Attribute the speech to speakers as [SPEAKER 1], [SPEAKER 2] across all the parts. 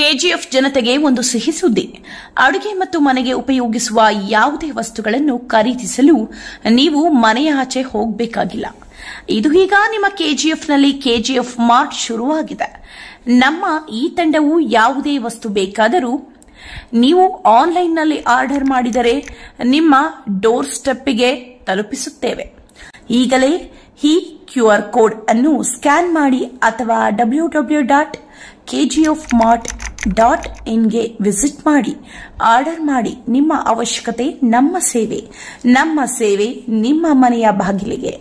[SPEAKER 1] KGF ಜನತೆಗೆ ಒಂದು ಸಿಹಿ ಸುದ್ದಿ ಅಡುಗೆ ಮತ್ತು ಮನೆಗೆ ಉಪಯೋಗಿಸುವ ಯಾವುದೇ ವಸ್ತುಗಳನ್ನು ಖರೀದಿಸಲು ನೀವು ಮನೆಯ ಆಚೆ ಹೋಗಬೇಕಾಗಿಲ್ಲ ಇದು ಈಗ ನಿಮ್ಮ ಕೆಜಿಎಫ್ನಲ್ಲಿ ಕೆಜಿಎಫ್ ಮಾರ್ಟ್ ಶುರುವಾಗಿದೆ ನಮ್ಮ ಈ ತಂಡವು ಯಾವುದೇ ವಸ್ತು ಬೇಕಾದರೂ ನೀವು ಆನ್ಲೈನ್ನಲ್ಲಿ ಆರ್ಡರ್ ಮಾಡಿದರೆ ನಿಮ್ಮ ಡೋರ್ ಸ್ಟೆಪ್ಪಿಗೆ ತಲುಪಿಸುತ್ತೇವೆ ಈಗಲೇ ಈ ಕ್ಯೂಆರ್ ಕೋಡ್ ಅನ್ನು ಸ್ಕ್ಯಾನ್ ಮಾಡಿ ಅಥವಾ W W dot KGF mart dot ಇನ್ಗೆ ವಿಸಿಟ್ ಮಾಡಿ ಆರ್ಡರ್ ಮಾಡಿ ನಿಮ್ಮ ಅವಶ್ಯಕತೆ ನಮ್ಮ ಸೇವೆ ನಮ್ಮ ಸೇವೆ ನಿಮ್ಮ ಮನೆಯ ಬಾಗಿಲಿಗೆ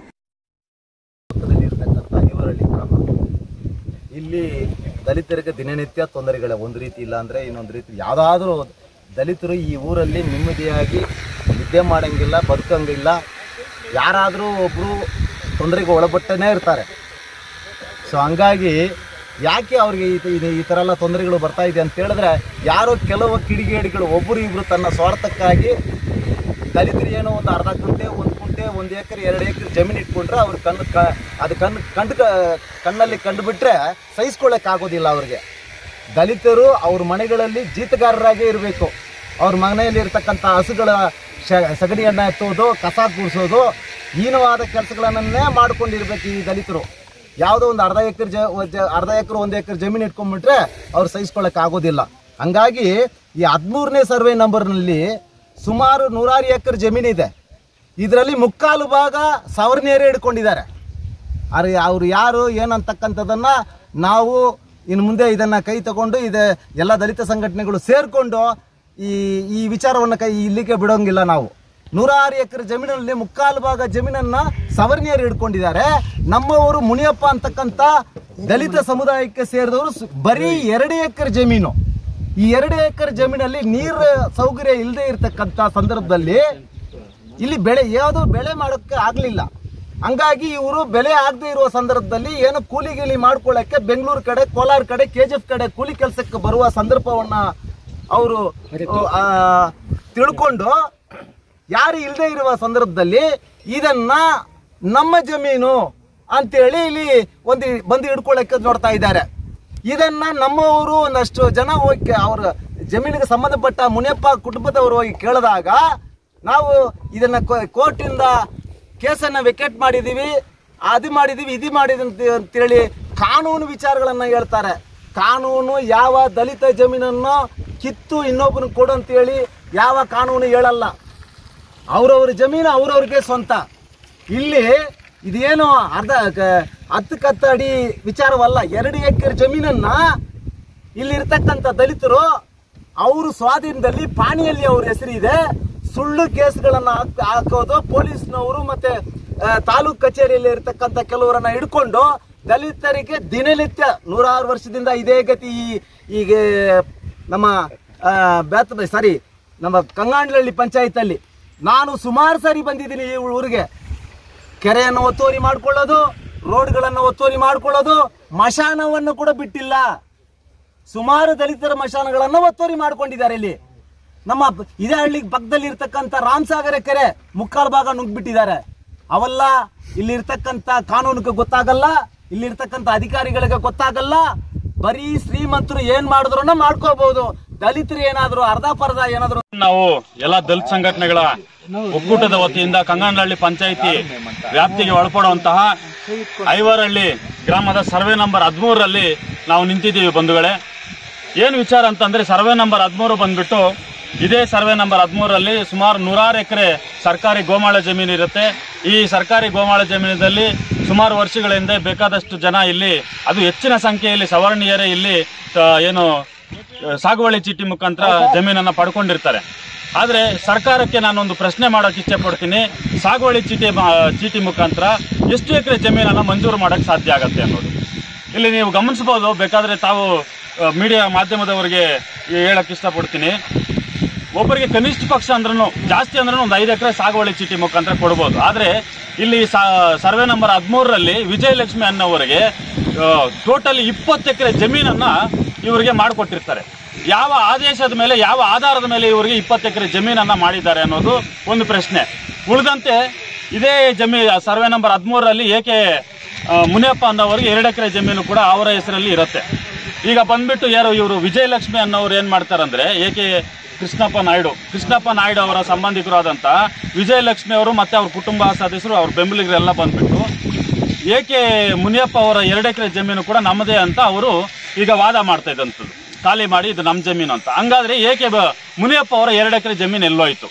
[SPEAKER 2] ಪಕ್ಕದಲ್ಲಿ ಇರ್ತಕ್ಕಂಥ ಐವರಳ್ಳಿ ಗ್ರಾಮ ಇಲ್ಲಿ ದಲಿತರಿಗೆ ದಿನನಿತ್ಯ ತೊಂದರೆಗಳೇ ಒಂದು ರೀತಿ ಇಲ್ಲ ಅಂದರೆ ಇನ್ನೊಂದು ರೀತಿ ಯಾವುದಾದ್ರೂ ದಲಿತರು ಈ ಊರಲ್ಲಿ ನೆಮ್ಮದಿಯಾಗಿ ನಿದ್ದೆ ಮಾಡಂಗಿಲ್ಲ ಬದುಕಂಗಿಲ್ಲ ಯಾರಾದರೂ ಒಬ್ಬರು ತೊಂದರೆಗೆ ಒಳಪಟ್ಟನೇ ಇರ್ತಾರೆ ಸೊ ಹಂಗಾಗಿ ಯಾಕೆ ಅವ್ರಿಗೆ ಈ ಈ- ಈ ಥರ ಎಲ್ಲ ತೊಂದರೆಗಳು ಬರ್ತಾ ಇದೆ ಅಂತ ಹೇಳಿದ್ರೆ ಯಾರೋ ಕೆಲವು ಕಿಡಿಗೇಡಿಗಳು ಒಬ್ಬರು ಇಬ್ಬರು ತನ್ನ ಸ್ವಾರ್ಥಕ್ಕಾಗಿ ದಲಿತರು ಏನೋ ಒಂದು ಅರ್ಧ ಕುಂಟೆ ಒಂದು ಕುಂಟೆ ಒಂದು ಎಕರೆ ಎರಡು ಎಕರೆ ಜಮೀನು ಇಟ್ಕೊಂಡ್ರೆ ಅವ್ರ ಕಣ್ಣು ಕ ಅದು ಕಣ್ಣು ಕಂಡು ಕಣ್ಣಲ್ಲಿ ಕಂಡುಬಿಟ್ರೆ ಸಹಿಸ್ಕೊಳ್ಳೋಕೆ ಆಗೋದಿಲ್ಲ ಅವ್ರಿಗೆ ದಲಿತರು ಅವ್ರ ಮನೆಗಳಲ್ಲಿ ಜೀತಗಾರರಾಗೇ ಇರಬೇಕು ಅವ್ರ ಮನೆಯಲ್ಲಿ ಇರ್ತಕ್ಕಂಥ ಹಸುಗಳ ಶ ಸಗಣಿಯನ್ನು ಎತ್ತೋದು ಕಸ ಕೂರಿಸೋದು ಹೀನವಾದ ಕೆಲಸಗಳನ್ನೇ ಮಾಡ್ಕೊಂಡಿರ್ಬೇಕು ಈ ದಲಿತರು ಯಾವುದೋ ಒಂದು ಅರ್ಧ ಎಕರೆ ಜ ಜ- ಅರ್ಧ ಎಕರೆ ಒಂದು ಎಕರೆ ಜಮೀನು ಇಟ್ಕೊಂಡ್ಬಿಟ್ರೆ ಅವ್ರು ಸಹಿಸ್ಕೊಳ್ಳೋಕೆ ಆಗೋದಿಲ್ಲ ಹಂಗಾಗಿ ಈ ಹದಿಮೂರನೇ ಸರ್ವೆ ನಂಬರ್ನಲ್ಲಿ ಸುಮಾರು ನೂರಾರು ಎಕರೆ ಜಮೀನಿದೆ ಇದರಲ್ಲಿ ಮುಕ್ಕಾಲು ಭಾಗ ಸವರ್ಣಿಯರೇ ಹಿಡ್ಕೊಂಡಿದ್ದಾರೆ ಅರೆ ಅವ್ರು ಯಾರು ಏನಂತಕ್ಕಂಥದ್ದನ್ನ ನಾವು ಇನ್ನು ಮುಂದೆ ಇದನ್ನ ಕೈ ತಗೊಂಡು ಇದೆ ಎಲ್ಲ ದಲಿತ ಸಂಘಟನೆಗಳು ಸೇರಿಕೊಂಡು ಈ ಈ ವಿಚಾರವನ್ನು ಕೈ ಇಲ್ಲಿಗೆ ಬಿಡೋಂಗಿಲ್ಲ ನಾವು ನೂರಾರು ಎಕರೆ ಜಮೀನಲ್ಲಿ ಮುಕ್ಕಾಲು ಭಾಗ ಜಮೀನನ್ನ ಸವರ್ಣಿಯರು ಹಿಡ್ಕೊಂಡಿದ್ದಾರೆ ನಮ್ಮವರು ಮುನಿಯಪ್ಪ ಅಂತಕ್ಕಂಥ ದಲಿತ ಸಮುದಾಯಕ್ಕೆ ಸೇರಿದವರು ಸು- ಬರೀ ಎರಡು ಎಕರೆ ಜಮೀನು ಈ ಎರಡು ಎಕರೆ ಜಮೀನಲ್ಲಿ ನೀರು ಸೌಕರ್ಯ ಇಲ್ಲದೆ ಇರತಕ್ಕಂಥ ಸಂದರ್ಭದಲ್ಲಿ ಇಲ್ಲಿ ಬೆಳೆ ಯಾವುದು ಬೆಳೆ ಮಾಡೋಕ್ಕೆ ಆಗಲಿಲ್ಲ ಹಂಗಾಗಿ ಇವರು ಬೆಲೆ ಆಗದೆ ಇರುವ ಸಂದರ್ಭದಲ್ಲಿ ಏನು ಕೂಲಿ ಗೀಲಿ ಮಾಡ್ಕೊಳ್ಳೋಕ್ಕೆ ಬೆಂಗಳೂರು ಕಡೆ ಕೋಲಾರ ಕಡೆ ಕೆ ಜಿ ಎಫ್ ಕಡೆ ಕೂಲಿ ಕೆಲಸಕ್ಕೆ ಬರುವ ಸಂದರ್ಭವನ್ನ ಅವರು ತಿಳ್ಕೊಂಡು ಯಾರು ಇಲ್ಲದೆ ಇರುವ ಸಂದರ್ಭದಲ್ಲಿ ಇದನ್ನ ನಮ್ಮ ಜಮೀನು ಅಂತೇಳಿ ಇಲ್ಲಿ ಒಂದು ಬಂದು ಹಿಡ್ಕೊಳ್ಳೋಕೆ ನೋಡ್ತಾ ಇದ್ದಾರೆ ಇದನ್ನ ನಮ್ಮವರು ಒಂದಷ್ಟು ಜನ ಹೋಗಿ ಅವ್ರ ಜಮೀನಿಗೆ ಸಂಬಂಧಪಟ್ಟ ಮುನಿಯಪ್ಪ ಕುಟುಂಬದವರು ಹೋಗಿ ಕೇಳಿದಾಗ ನಾವು ಇದನ್ನ ಕೋ- ಕೋರ್ಟಿಂದ ಕೇಸನ್ನ ವೆಕೇಟ್ ಮಾಡಿದೀವಿ ಅದು ಮಾಡಿದೀವಿ ಇದು ಮಾಡಿದೀವಿ ಅಂತ- ಅಂತೇಳಿ ಕಾನೂನು ವಿಚಾರಗಳನ್ನ ಹೇಳ್ತಾರೆ ಕಾನೂನು ಯಾವ ದಲಿತ ಜಮೀನನ್ನು ಕಿತ್ತು ಇನ್ನೊಬ್ಬನ ಕೊಡು ಅಂತೇಳಿ ಯಾವ ಕಾನೂನು ಹೇಳಲ್ಲ ಅವ್ರವ್ರ ಜಮೀನು ಅವ್ರವ್ರಿಗೆ ಸ್ವಂತ ಇಲ್ಲಿ ಇದೇನು ಅರ್ಧ ಕ- ಹತ್ತು ಕತ್ತು ಅಡಿ ವಿಚಾರವಲ್ಲ ಎರಡು ಎಕರೆ ಜಮೀನನ್ನ ಇಲ್ಲಿರ್ತಕ್ಕಂಥ ದಲಿತರು ಅವರು ಸ್ವಾಧೀನದಲ್ಲಿ ಪಾಣಿಯಲ್ಲಿ ಅವ್ರ ಹೆಸರಿದೆ ಸುಳ್ಳು ಕೇಸ್ಗಳನ್ನ ಹಾಕ್- ಹಾಕೋದು ಪೊಲೀಸ್ನವರು ಮತ್ತೆ ಆ, ತಾಲೂಕ್ ಕಚೇರಿಯಲ್ಲಿ ಇರ್ತಕ್ಕಂಥ ಕೆಲವರನ್ನ ಹಿಡ್ಕೊಂಡು ದಲಿತರಿಗೆ ದಿನನಿತ್ಯ ನೂರಾರು ವರ್ಷದಿಂದ ಇದೇ ಗತಿ ಈ- ಈಗ ನಮ್ಮ ಆ, ಬ್ಯಾತ್ ಸಾರಿ ನಮ್ಮ ಕಂಗಾಂಡ್ಲಹಳ್ಳಿ ಪಂಚಾಯತಲ್ಲಿ ನಾನು ಸುಮಾರು ಸಾರಿ ಬಂದಿದ್ದೀನಿ ಈ ಊರಿಗೆ ಕೆರೆಯನ್ನು ಒತ್ತುವರಿ ಮಾಡ್ಕೊಳ್ಳೋದು ರೋಡ್ಗಳನ್ನು ಒತ್ತುವರಿ ಮಾಡ್ಕೊಳ್ಳೋದು ಮಶಾನವನ್ನು ಕೂಡ ಬಿಟ್ಟಿಲ್ಲ ಸುಮಾರು ದಲಿತರ ಮಶಾನಗಳನ್ನು ಒತ್ತುವರಿ ಮಾಡ್ಕೊಂಡಿದ್ದಾರೆ ಇಲ್ಲಿ ನಮ್ಮ ಪ- ಇದೇ ಹಳ್ಳಿ ಪಕ್ಕದಲ್ಲಿ ಇರ್ತಕ್ಕಂಥ ರಾಮಸಾಗರ ಕೆರೆ ಮುಕ್ಕಾಲು ಭಾಗ ನುಗ್ಗಿಬಿಟ್ಟಿದ್ದಾರೆ ಅವೆಲ್ಲ ಇಲ್ಲಿ ಇರ್ತಕ್ಕಂಥ ಕಾನೂನಿಗೆ ಗೊತ್ತಾಗಲ್ಲ ಇಲ್ಲಿ ಇರ್ತಕ್ಕಂಥ ಅಧಿಕಾರಿಗಳಿಗೆ ಗೊತ್ತಾಗಲ್ಲ ಬರೀ ಶ್ರೀಮಂತರು ಏನ್ ಮಾಡಿದ್ರು ಮಾಡ್ಕೋಬಹುದು ದಲಿತರು ಏನಾದ್ರು ಅರ್ಧ ಪರ್ಧ ಏನಾದ್ರು
[SPEAKER 3] ನಾವು ಎಲ್ಲ ದಲಿತ ಸಂಘಟನೆಗಳ ಒಕ್ಕೂಟದ ವತಿಯಿಂದ ಕಂಗನಹಳ್ಳಿ ಪಂಚಾಯಿತಿ ವ್ಯಾಪ್ತಿಗೆ ಒಳಪಡುವಂತಹ ಐವರಹಳ್ಳಿ ಗ್ರಾಮದ ಸರ್ವೆ ನಂಬರ್ ಹದಿಮೂರರಲ್ಲಿ ನಾವು ನಿಂತಿದ್ದೀವಿ ಬಂಧುಗಳೇ ಏನು ವಿಚಾರ ಅಂತಂದ್ರೆ ಸರ್ವೆ ನಂಬರ್ ಹದಿಮೂರು ಬಂದ್ಬಿಟ್ಟು ಇದೇ ಸರ್ವೆ ನಂಬರ್ ಹದಿಮೂರರಲ್ಲಿ ಸುಮಾರು ನೂರಾರು ಎಕರೆ ಸರ್ಕಾರಿ ಗೋಮಾಳ ಜಮೀನು ಇರುತ್ತೆ ಈ ಸರ್ಕಾರಿ ಗೋಮಾಳ ಜಮೀನಿನಲ್ಲಿ ಸುಮಾರು ವರ್ಷಗಳ ಹಿಂದೆ ಬೇಕಾದಷ್ಟು ಜನ ಇಲ್ಲಿ ಅದು ಹೆಚ್ಚಿನ ಸಂಖ್ಯೆಯಲ್ಲಿ ಸವರ್ಣೀಯರೇ ಇಲ್ಲಿ ಆ, ಏನು ಸಾಗುವಳಿ ಚೀಟಿ ಮುಖಾಂತರ ಜಮೀನನ್ನ ಪಡ್ಕೊಂಡಿರ್ತಾರೆ ಆದ್ರೆ ಸರ್ಕಾರಕ್ಕೆ ನಾನೊಂದು ಪ್ರಶ್ನೆ ಮಾಡೋಕೆ ಇಚ್ಛೆ ಪಡ್ತೀನಿ ಸಾಗುವಳಿ ಚೀಟಿ ಮಾ- ಚೀಟಿ ಮುಖಾಂತರ ಎಷ್ಟು ಎಕರೆ ಜಮೀನನ್ನ ಮಂಜೂರು ಮಾಡಕ್ ಸಾಧ್ಯ ಆಗತ್ತೆ ಅನ್ನೋದು ಇಲ್ಲಿ ನೀವು ಗಮನಿಸಬಹುದು ಬೇಕಾದ್ರೆ ತಾವು ಮೀಡಿಯಾ ಮಾಧ್ಯಮದವರಿಗೆ ಹೇಳಕ್ ಇಷ್ಟಪಡ್ತೀನಿ ಒಬ್ಬರಿಗೆ ಕನಿಷ್ಠ ಪಕ್ಷ ಅಂದ್ರೂ ಜಾಸ್ತಿ ಅಂದ್ರೂ ಒಂದು ಐದು ಎಕರೆ ಸಾಗುವಳಿ ಚೀಟಿ ಮುಖಾಂತರ ಕೊಡ್ಬೋದು ಆದ್ರೆ ಇಲ್ಲಿ ಸಾ- ಸರ್ವೆ ನಂಬರ್ ಹದಿಮೂರರಲ್ಲಿ ವಿಜಯಲಕ್ಷ್ಮಿ ಅನ್ನೋವರಿಗೆ ಟೋಟಲ್ ಇಪ್ಪತ್ತು ಎಕರೆ ಜಮೀನನ್ನ ಇವರಿಗೆ ಮಾಡಿಕೊಟ್ಟಿರ್ತಾರೆ ಯಾವ ಆದೇಶದ ಮೇಲೆ ಯಾವ ಆಧಾರದ ಮೇಲೆ ಇವರಿಗೆ ಇಪ್ಪತ್ತು ಎಕರೆ ಜಮೀನನ್ನ ಮಾಡಿದ್ದಾರೆ ಅನ್ನೋದು ಒಂದು ಪ್ರಶ್ನೆ ಉಳಿದಂತೆ ಇದೇ ಜಮೀ ಸರ್ವೆ ನಂಬರ್ ಹದಿಮೂರರಲ್ಲಿ ಏಕೆ ಆ, ಮುನಿಯಪ್ಪ ಅನ್ನೋವರಿಗೆ ಎರಡು ಎಕರೆ ಜಮೀನು ಕೂಡ ಅವರ ಹೆಸರಲ್ಲಿ ಇರುತ್ತೆ ಈಗ ಬಂದ್ಬಿಟ್ಟು ಯಾರು ಇವರು ವಿಜಯಲಕ್ಷ್ಮಿ ಅನ್ನೋರು ಏನ್ ಮಾಡ್ತಾರಂದ್ರೆ ಏಕೆ ಕೃಷ್ಣಪ್ಪ ನಾಯ್ಡು ಕೃಷ್ಣಪ್ಪ ನಾಯ್ಡು ಅವರ ಸಂಬಂಧಿಕರಾದಂತ ವಿಜಯಲಕ್ಷ್ಮಿ ಅವರು ಮತ್ತೆ ಅವ್ರ ಕುಟುಂಬ ಸದಸ್ಯರು ಅವ್ರ ಬೆಂಬಲಿಗರೆಲ್ಲ ಬಂದ್ಬಿಟ್ಟು ಏಕೆ ಮುನಿಯಪ್ಪ ಅವರ ಎರಡು ಎಕರೆ ಜಮೀನು ಕೂಡ ನಮ್ಮದೇ ಅಂತ ಅವರು ಈಗ ವಾದ ಮಾಡ್ತಾ ಇದ್ದಂಥದ್ದು ಖಾಲಿ ಮಾಡಿ ಇದು ನಮ್ಮ ಜಮೀನು ಅಂತ ಹಂಗಾದ್ರೆ ಏಕೆ ಬ- ಮುನಿಯಪ್ಪ ಅವರ ಎರಡು ಎಕರೆ ಜಮೀನು ಎಲ್ಲೋಯ್ತು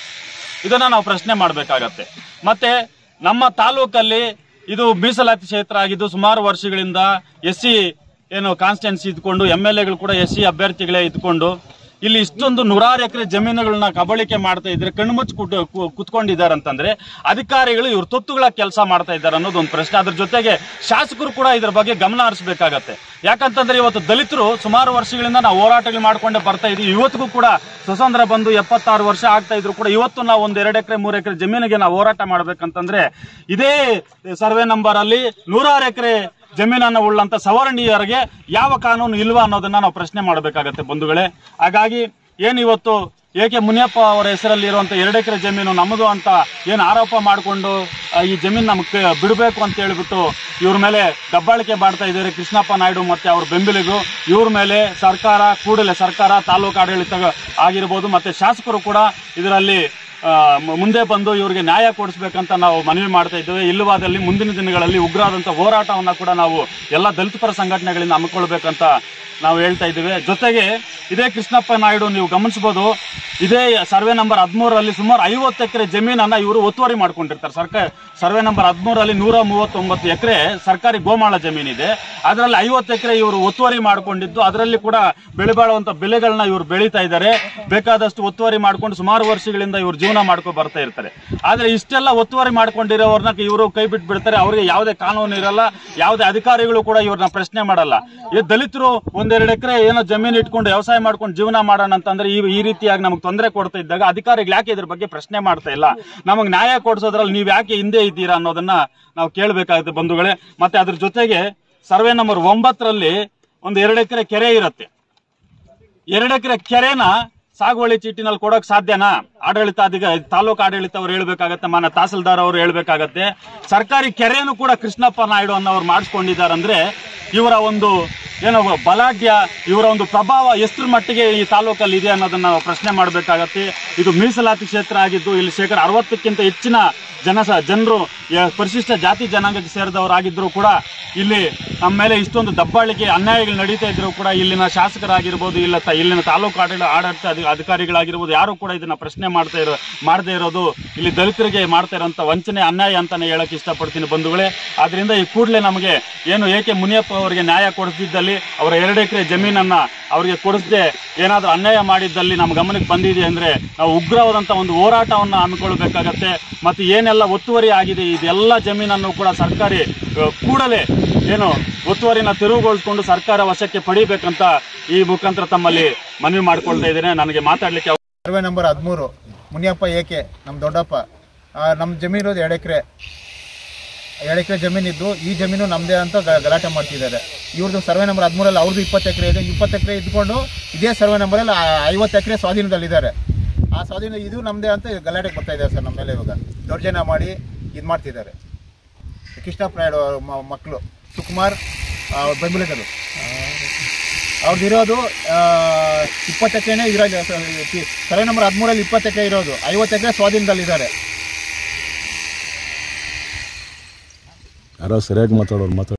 [SPEAKER 3] ಇದನ್ನ ನಾವು ಪ್ರಶ್ನೆ ಮಾಡಬೇಕಾಗತ್ತೆ ಮತ್ತೆ ನಮ್ಮ ತಾಲೂಕಲ್ಲಿ ಇದು ಮೀಸಲಾತಿ ಕ್ಷೇತ್ರ ಆಗಿದ್ದು ಸುಮಾರು ವರ್ಷಗಳಿಂದ ಎಸ್ ಸಿ ಏನು ಕಾನ್ಸ್ಟಿಟ್ಯೂನ್ಸಿ ಇದ್ಕೊಂಡು ಎಮ್ ಎಲ್ ಎಗಳು ಕೂಡ ಎಸ್ ಸಿ ಅಭ್ಯರ್ಥಿಗಳೇ ಇದ್ಕೊಂಡು ಇಲ್ಲಿ ಇಷ್ಟೊಂದು ನೂರಾರು ಎಕರೆ ಜಮೀನುಗಳನ್ನ ಕಬಳಿಕೆ ಮಾಡ್ತಾ ಇದ್ರೆ ಕಣ್ಮುಚ್ಚಿ ಕುಟ್ ಕುತ್ಕೊಂಡಿದ್ದಾರೆ ಅಂತಂದ್ರೆ ಅಧಿಕಾರಿಗಳು ಇವ್ರ ತೊತ್ತುಗಳ ಕೆಲಸ ಮಾಡ್ತಾ ಇದ್ದಾರೆ ಅನ್ನೋದು ಒಂದು ಪ್ರಶ್ನೆ ಅದ್ರ ಜೊತೆಗೆ ಶಾಸಕರು ಕೂಡ ಇದ್ರ ಬಗ್ಗೆ ಗಮನ ಹರಿಸಬೇಕಾಗತ್ತೆ ಯಾಕಂತಂದ್ರೆ ಇವತ್ತು ದಲಿತರು ಸುಮಾರು ವರ್ಷಗಳಿಂದ ನಾವು ಹೋರಾಟಗಳು ಮಾಡ್ಕೊಂಡೇ ಬರ್ತಾ ಇದೀವಿ ಇವತ್ತಿಗೂ ಕೂಡ ಸ್ವತಂತ್ರ ಬಂದು ಎಪ್ಪತ್ತಾರು ವರ್ಷ ಆಗ್ತಾ ಇದ್ರು ಕೂಡ ಇವತ್ತು ನಾವು ಒಂದು ಎರಡು ಎಕರೆ ಮೂರು ಎಕರೆ ಜಮೀನಿಗೆ ನಾವು ಹೋರಾಟ ಮಾಡ್ಬೇಕಂತಂದ್ರೆ ಇದೇ ಸರ್ವೆ ನಂಬರ್ ಅಲ್ಲಿ ನೂರಾರು ಎಕರೆ ಜಮೀನನ್ನು ಉಳ್ಳಂತ ಸವರ್ಣೀಯರಿಗೆ ಯಾವ ಕಾನೂನು ಇಲ್ವಾ ಅನ್ನೋದನ್ನ ನಾವು ಪ್ರಶ್ನೆ ಮಾಡಬೇಕಾಗತ್ತೆ ಬಂಧುಗಳೇ ಹಾಗಾಗಿ ಏನು ಇವತ್ತು ಏಕೆ ಮುನಿಯಪ್ಪ ಅವರ ಹೆಸರಲ್ಲಿ ಇರುವಂತ ಎರಡು ಎಕರೆ ಜಮೀನು ನಮ್ಮದು ಅಂತ ಏನು ಆರೋಪ ಮಾಡಿಕೊಂಡು ಈ ಜಮೀನು ನಮಗೆ ಬಿಡಬೇಕು ಅಂತ ಹೇಳ್ಬಿಟ್ಟು ಇವ್ರ ಮೇಲೆ ದಬ್ಬಾಳಿಕೆ ಮಾಡ್ತಾ ಇದ್ದಾರೆ ಕೃಷ್ಣಪ್ಪ ನಾಯ್ಡು ಮತ್ತೆ ಅವ್ರ ಬೆಂಬಲಿಗರು ಇವ್ರ ಮೇಲೆ ಸರ್ಕಾರ ಕೂಡಲೇ ಸರ್ಕಾರ ತಾಲೂಕು ಆಡಳಿತ ಆಗಿರ್ಬೋದು ಮತ್ತೆ ಶಾಸಕರು ಕೂಡ ಇದರಲ್ಲಿ ಆ, ಮ- ಮುಂದೆ ಬಂದು ಇವರಿಗೆ ನ್ಯಾಯ ಕೊಡಿಸ್ಬೇಕಂತ ನಾವು ಮನವಿ ಮಾಡ್ತಾ ಇದ್ದೇವೆ ಇಲ್ಲವಾದಲ್ಲಿ ಮುಂದಿನ ದಿನಗಳಲ್ಲಿ ಉಗ್ರವಾದಂಥ ಹೋರಾಟವನ್ನ ಕೂಡ ನಾವು ಎಲ್ಲ ದಲಿತ ಪರ ಸಂಘಟನೆಗಳಿಂದ ಹಮ್ಮಿಕೊಳ್ಬೇಕಂತ ನಾವು ಹೇಳ್ತಾ ಇದ್ದೇವೆ ಜೊತೆಗೆ ಇದೇ ಕೃಷ್ಣಪ್ಪ ನಾಯ್ಡು ನೀವು ಗಮನಿಸಬಹುದು ಇದೇ ಸರ್ವೆ ನಂಬರ್ ಹದಿಮೂರರಲ್ಲಿ ಸುಮಾರು ಐವತ್ತು ಎಕರೆ ಜಮೀನನ್ನ ಇವರು ಒತ್ತುವರಿ ಮಾಡ್ಕೊಂಡಿರ್ತಾರೆ ಸರ್ಕಾರ ಸರ್ವೆ ನಂಬರ್ ಹದಿಮೂರಲ್ಲಿ ನೂರ ಮೂವತ್ತೊಂಬತ್ತು ಎಕರೆ ಸರ್ಕಾರಿ ಗೋಮಾಳ ಜಮೀನಿದೆ ಅದರಲ್ಲಿ ಐವತ್ತು ಎಕರೆ ಇವರು ಒತ್ತುವರಿ ಮಾಡ್ಕೊಂಡಿದ್ದು ಅದರಲ್ಲಿ ಕೂಡ ಬೆಳೆ ಬಾಳುವಂತ ಬೆಳೆಗಳನ್ನ ಇವರು ಬೆಳೀತಾ ಇದ್ದಾರೆ ಬೇಕಾದಷ್ಟು ಒತ್ತುವರಿ ಮಾಡ್ಕೊಂಡು ಸುಮಾರು ವರ್ಷಗಳಿಂದ ಇವರು ಜೀವನ ಮಾಡ್ಕೊಂಡು ಬರ್ತಾ ಇರ್ತಾರೆ ಆದ್ರೆ ಇಷ್ಟೆಲ್ಲ ಒತ್ತುವರಿ ಮಾಡ್ಕೊಂಡಿರೋರ್ನ ಇವರು ಕೈ ಬಿಟ್ಟು ಬಿಡ್ತಾರೆ ಅವರಿಗೆ ಯಾವುದೇ ಕಾನೂನು ಇರಲ್ಲ ಯಾವುದೇ ಅಧಿಕಾರಿಗಳು ಕೂಡ ಇವ್ರನ್ನ ಪ್ರಶ್ನೆ ಮಾಡಲ್ಲ ಈ ದಲಿತರು ಒಂದೆರಡು ಎಕರೆ ಏನೋ ಜಮೀನು ಇಟ್ಕೊಂಡು ವ್ಯವಸಾಯ ಮಾಡ್ಕೊಂಡು ಜೀವನ ಮಾಡೋಣ ಅಂತಂದ್ರೆ ಈ ಈ ರೀತಿಯಾಗಿ ನಮಗೆ ತೊಂದರೆ ಕೊಡ್ತಾ ಇದ್ದಾಗ ಅಧಿಕಾರಿಗಳು ಯಾಕೆ ಇದ್ರ ಬಗ್ಗೆ ಪ್ರಶ್ನೆ ಮಾಡ್ತಾ ಇಲ್ಲ ನಮಗೆ ನ್ಯಾಯ ಕೊಡಿಸೋದ್ರಲ್ಲಿ ನೀವು ಯಾಕೆ ಹಿಂದೆ ಇದ್ದೀರಾ ಅನ್ನೋದನ್ನ ನಾವು ಕೇಳಬೇಕಾಗುತ್ತೆ ಬಂಧುಗಳೇ ಮತ್ತೆ ಅದ್ರ ಜೊತೆಗೆ ಸರ್ವೆ ನಂಬರ್ ಒಂಬತ್ತರಲ್ಲಿ ಒಂದು ಎರಡು ಎಕರೆ ಕೆರೆ ಇರುತ್ತೆ ಎರಡು ಎಕರೆ ಕೆರೆನ ಸಾಗುವಳಿ ಚೀಟಿನಲ್ಲಿ ಕೊಡೋಕ್ ಸಾಧ್ಯನಾ ಆಡಳಿತ ಅಧಿಕ ತಾಲೂಕು ಆಡಳಿತ ಅವ್ರು ಹೇಳ್ಬೇಕಾಗತ್ತೆ ಮಾನ ತಹಸೀಲ್ದಾರ್ ಅವರು ಹೇಳ್ಬೇಕಾಗತ್ತೆ ಸರ್ಕಾರಿ ಕೆರೆಯನ್ನು ಕೂಡ ಕೃಷ್ಣಪ್ಪ ನಾಯ್ಡು ಅನ್ನೋರು ಮಾಡಿಸ್ಕೊಂಡಿದ್ದಾರಂದ್ರೆ ಇವರ ಒಂದು ಏನೋ ಬಲಾಢ್ಯ ಇವರ ಒಂದು ಪ್ರಭಾವ ಎಷ್ಟರ ಮಟ್ಟಿಗೆ ಈ ತಾಲೂಕಲ್ಲಿ ಇದೆ ಅನ್ನೋದನ್ನ ನಾವು ಪ್ರಶ್ನೆ ಮಾಡಬೇಕಾಗತ್ತೆ ಇದು ಮೀಸಲಾತಿ ಕ್ಷೇತ್ರ ಆಗಿದ್ದು ಇಲ್ಲಿ ಶೇಕಡ ಅರವತ್ತಕ್ಕಿಂತ ಹೆಚ್ಚಿನ ಜನ ಜನರು ಪರಿಶಿಷ್ಟ ಜಾತಿ ಜನಾಂಗಕ್ಕೆ ಸೇರಿದವರಾಗಿದ್ರು ಕೂಡ ಇಲ್ಲಿ ನಮ್ಮ ಮೇಲೆ ಇಷ್ಟೊಂದು ದಬ್ಬಾಳಿಕೆ ಅನ್ಯಾಯಗಳು ನಡೀತಾ ಇದ್ರು ಕೂಡ ಇಲ್ಲಿನ ಶಾಸಕರಾಗಿರ್ಬೋದು ಇಲ್ಲ ತ- ಇಲ್ಲಿನ ತಾಲೂಕು ಆಡಳಿತ ಆಡಳಿತ ಅಧಿ- ಅಧಿಕಾರಿಗಳಾಗಿರ್ಬೋದು ಯಾರು ಕೂಡ ಇದನ್ನ ಪ್ರಶ್ನೆ ಮಾಡ್ತಾ ಇರೋ ಮಾಡದೇ ಇರೋದು ಇಲ್ಲಿ ದಲಿತರಿಗೆ ಮಾಡ್ತಾ ಇರೋಂಥ ವಂಚನೆ ಅನ್ಯಾಯ ಅಂತಾನೆ ಹೇಳಕ್ ಇಷ್ಟಪಡ್ತೀನಿ ಬಂಧುಗಳೇ ಆದ್ರಿಂದ ಈ ಕೂಡಲೇ ನಮಗೆ ಏನು ಏಕೆ ಮುನಿಯಪ್ಪ ಅವರಿಗೆ ನ್ಯಾಯ ಕೊಡಿಸಿದ್ದಲ್ಲಿ ಅವರ ಎರಡು ಎಕರೆ ಜಮೀನನ್ನ ಅವರಿಗೆ ಕೊಡಿಸದೆ ಏನಾದರೂ ಅನ್ಯಾಯ ಮಾಡಿದ್ದಲ್ಲಿ ನಮ್ಮ ಗಮನಕ್ಕೆ ಬಂದಿದೆ ಅಂದ್ರೆ ನಾವು ಉಗ್ರವಾದಂಥ ಒಂದು ಹೋರಾಟವನ್ನು ಹಮ್ಮಿಕೊಳ್ಬೇಕಾಗತ್ತೆ ಮತ್ತು ಏನೆಲ್ಲ ಒತ್ತುವರಿ ಆಗಿದೆ ಇದೆಲ್ಲ ಜಮೀನನ್ನು ಕೂಡ ಸರ್ಕಾರಿ ಆ, ಕೂಡಲೇ ಏನು ಒತ್ತುವರಿನ ತೆರವುಗೊಳಿಸ್ಕೊಂಡು ಸರ್ಕಾರ ವಶಕ್ಕೆ ಪಡಿಬೇಕಂತ ಈ ಮುಖಾಂತರ ತಮ್ಮಲ್ಲಿ ಮನವಿ ಮಾಡ್ಕೊಳ್ತಾ ಇದ್ದೇನೆ ನನಗೆ ಮಾತಾಡ್ಲಿಕ್ಕೆ ಅವ-
[SPEAKER 4] ಸರ್ವೆ ನಂಬರ್ ಹದಿಮೂರು ಮುನಿಯಪ್ಪ ಏಕೆ ನಮ್ಮ ದೊಡ್ಡಪ್ಪ ಆ, ನಮ್ಮ ಜಮೀನು ಇರೋದು ಎರಡು ಎಕರೆ ಎರಡು ಎಕರೆ ಜಮೀನಿದ್ದು ಈ ಜಮೀನು ನಮ್ಮದೇ ಅಂತ ಗ- ಗಲಾಟೆ ಮಾಡ್ತಿದ್ದಾರೆ ಇವ್ರದ್ದು ಸರ್ವೆ ನಂಬರ್ ಹದಿಮೂರಲ್ಲಿ ಅವ್ರದ್ದು ಇಪ್ಪತ್ತು ಎಕರೆ ಇದೆ ಇಪ್ಪತ್ತು ಎಕರೆ ಇದ್ಕೊಂಡು ಇದೇ ಸರ್ವೆ ನಂಬರಲ್ಲಿ ಐವತ್ತು ಎಕರೆ ಸ್ವಾಧೀನದಲ್ಲಿದ್ದಾರೆ ಆ ಸ್ವಾಧೀನ ಇದು ನಮ್ಮದೇ ಅಂತ ಗಲಾಟೆಗೆ ಬರ್ತಾ ಇದ್ದಾರೆ ಸರ್ ನಮ್ಮ ಮೇಲೆ ಇವಾಗ ದೌರ್ಜನ್ಯ ಮಾಡಿ ಇದು ಮಾಡ್ತಿದ್ದಾರೆ ಕೃಷ್ಣಪ್ಪ ನಾಯ್ಡು ಅವ್ರ ಮ- ಮಕ್ಕಳು ಸುಕುಮಾರ್ ಅವ್ರ ಬೆಂಬಲಿಗರು ಅವ್ರದ್ದು ಇರೋದು ಇಪ್ಪತ್ತು ಎಕರೆನೇ ಇರೋದು ಸರ್ವೆ ನಂಬರ್ ಹದಿಮೂರಲ್ಲಿ ಇಪ್ಪತ್ತು ಎಕರೆ ಇರೋದು ಐವತ್ತು ಎಕರೆ ಸ್ವಾಧೀನದಲ್ಲಿದ್ದಾರೆ
[SPEAKER 5] ಯಾರೋ ಸರಿಯಾಗಿ ಮಾತಾಡೋರು ಮಾತಾಡ